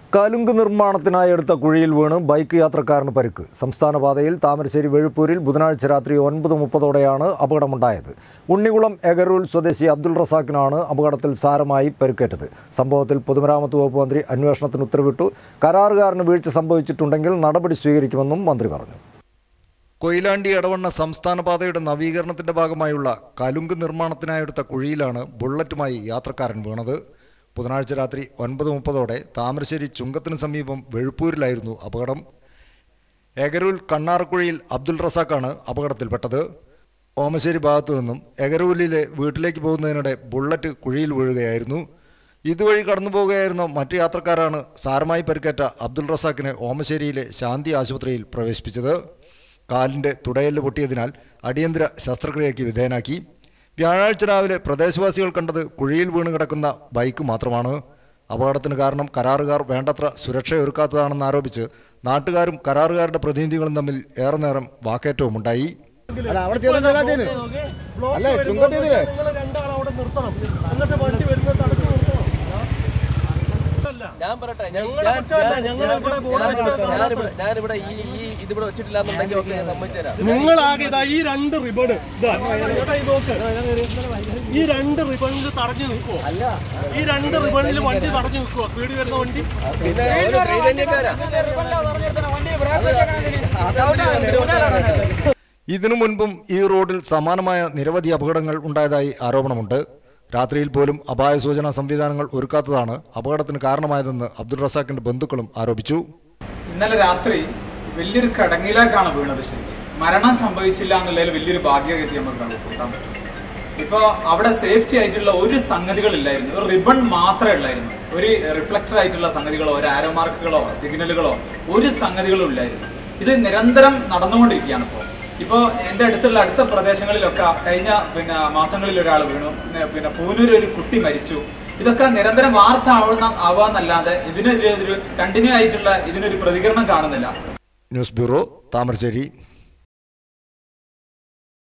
കലുങ്ക് നിർമ്മാണത്തിനായി എടുത്ത കുഴിയിൽ വീണ് ബൈക്ക് യാത്രക്കാരന് പരിക്ക് സംസ്ഥാന പാതയിൽ താമരശ്ശേരി വെഴുപ്പൂരിൽ ബുധനാഴ്ച രാത്രി ഒൻപത് മുപ്പതോടെയാണ് അപകടമുണ്ടായത് ഉണ്ണികുളം എഗരൂൽ സ്വദേശി അബ്ദുൾ റസാഖിനാണ് അപകടത്തിൽ സാരമായി പരിക്കേറ്റത് സംഭവത്തിൽ പൊതുമരാമത്ത് വകുപ്പ് മന്ത്രി അന്വേഷണത്തിന് ഉത്തരവിട്ടു കരാറുകാരന് വീഴ്ച സംഭവിച്ചിട്ടുണ്ടെങ്കിൽ നടപടി സ്വീകരിക്കുമെന്നും മന്ത്രി പറഞ്ഞു കൊയിലാണ്ടി എടവണ്ണ സംസ്ഥാന പാതയുടെ നവീകരണത്തിന്റെ ഭാഗമായുള്ള കലുങ്ക് നിർമ്മാണത്തിനായെടുത്ത കുഴിയിലാണ് ബുള്ളറ്റുമായി യാത്രക്കാരൻ വീണത് ബുധനാഴ്ച രാത്രി ഒൻപത് മുപ്പതോടെ താമരശ്ശേരി ചുങ്കത്തിന് സമീപം വെഴുപ്പൂരിലായിരുന്നു അപകടം എഗരൂൽ കണ്ണാറക്കുഴിയിൽ അബ്ദുൾ റസാഖാണ് അപകടത്തിൽപ്പെട്ടത് ഓമശ്ശേരി ഭാഗത്തു നിന്നും എഗരൂലിലെ വീട്ടിലേക്ക് പോകുന്നതിനിടെ ബുള്ളറ്റ് കുഴിയിൽ വീഴുകയായിരുന്നു ഇതുവഴി കടന്നു പോവുകയായിരുന്ന മറ്റു യാത്രക്കാരാണ് സാരമായി പരിക്കേറ്റ അബ്ദുൾ റസാഖിനെ ഓമശ്ശേരിയിലെ ശാന്തി ആശുപത്രിയിൽ പ്രവേശിപ്പിച്ചത് കാലിൻ്റെ തുടയെല്ല് പൊട്ടിയതിനാൽ അടിയന്തര ശസ്ത്രക്രിയയ്ക്ക് വിധേയനാക്കി വ്യാഴാഴ്ച രാവിലെ പ്രദേശവാസികൾ കണ്ടത് കുഴിയിൽ വീണ് കിടക്കുന്ന ബൈക്ക് മാത്രമാണ് അപകടത്തിന് കാരണം കരാറുകാർ വേണ്ടത്ര സുരക്ഷയൊരുക്കാത്തതാണെന്ന് ആരോപിച്ച് നാട്ടുകാരും കരാറുകാരുടെ പ്രതിനിധികളും തമ്മിൽ ഏറെ നേരം വാക്കേറ്റവുമുണ്ടായി അല്ല അവിടെ ചെയ്തിട്ടില്ലാത്തതിന് അല്ലേ ചുങ്കത്തില്ലേ ഞാൻ പറയട്ടെ ഞാൻ- ഞങ്ങളെ ഞാൻ- കുറ്റമല്ല, ഞാൻ- ഞങ്ങൾ ഞാൻ- ഇവിടെ ഞാൻ- ബോർഡ് ഞാനിവിടെ- വെച്ചതാണ്. ഞാനിവിടെ ഞാനിവിടെ ഈ ഈ ഇതിവിടെ വെച്ചിട്ടില്ല എന്നുണ്ടെങ്കിൽ ഓക്കെ ഞാൻ സമ്മതിച്ചു തരാം നിങ്ങളാകെ ഇതാ ഈ രണ്ട് റിബൺ ഇതാ ചേട്ടാ ഈ നോക്ക് ഈ രണ്ട് റിബണിൽ തടഞ്ഞു നിൽക്കുവോ ഈ രണ്ട് റിബണിൽ വണ്ടി തടഞ്ഞു നിൽക്കുവോ സ്പീഡ് വരുന്ന വണ്ടി പിന്നെ ഒരു ചൈതന്യക്കാരാ അത് അതവര് എന്തിനു ഇതിനു മുൻപും ഈ റോഡിൽ സമാനമായ നിരവധി അപകടങ്ങൾ ഉണ്ടായതായി ആരോപണമുണ്ട് രാത്രിയിൽ പോലും അപായ സൂചനാ സംവിധാനങ്ങൾ ഒരുക്കാത്തതാണ് അപകടത്തിന് കാരണമായതെന്ന് അബ്ദുൾ റസാഖിന്റെ ബന്ധുക്കളും ആരോപിച്ചു ഇന്നലെ രാത്രി വലിയൊരു കടങ്ങിലേക്കാണ് വീണത് ശരിക്കും മരണം സംഭവിച്ചില്ല എന്നുള്ളതിൽ വലിയൊരു ഭാഗ്യഗതി നമുക്ക് കൂട്ടാൻ പറ്റും ഇപ്പോൾ അവിടെ സേഫ്റ്റി ആയിട്ടുള്ള ഒരു സംഗതികളില്ലായിരുന്നു ഒരു റിബൺ മാത്രമേ ഉള്ളായിരുന്നു ഒരു റിഫ്ലക്ടർ ആയിട്ടുള്ള സംഗതികളോ ഒരു ആരോ മാർക്കുകളോ സിഗ്നലുകളോ ഒരു സംഗതികളും ഇല്ലായിരുന്നു ഇത് നിരന്തരം നടന്നുകൊണ്ടിരിക്കുകയാണ് ഇപ്പോൾ ഇപ്പോൾ എൻ്റെ അടുത്തുള്ള അടുത്ത പ്രദേശങ്ങളിലൊക്കെ കഴിഞ്ഞ പിന്നെ മാസങ്ങളിൽ ഒരാൾ വീണു പിന്നെ പൂനൂർ ഒരു കുട്ടി മരിച്ചു ഇതൊക്കെ നിരന്തരം വാർത്ത ആവുന്ന ആവാന്നല്ലാതെ ഇതിനെതിരെ ഒരു കണ്ടിന്യൂ ആയിട്ടുള്ള ഇതിനൊരു പ്രതികരണം കാണുന്നില്ല ന്യൂസ് ബ്യൂറോ താമരശ്ശേരി